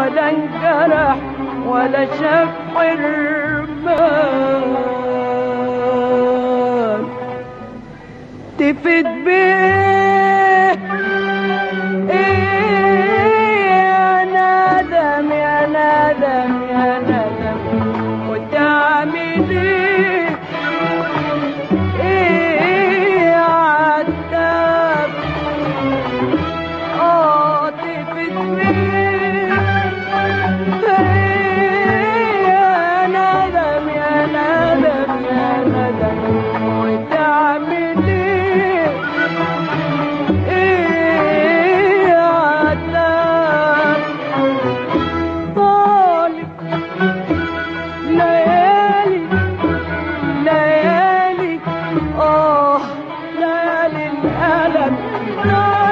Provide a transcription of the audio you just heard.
ولا انجرح ولا شاف حرمان تفت بيه ايه يا ندم يا ندم يا ندم وتعمل ايه ايه يا عتاب اه تفت بيه ايه يا ندم يا ندم يا ندم وتعمل ايه ايه يا عتاب طالب ليالي ليالي اه ليالي الألم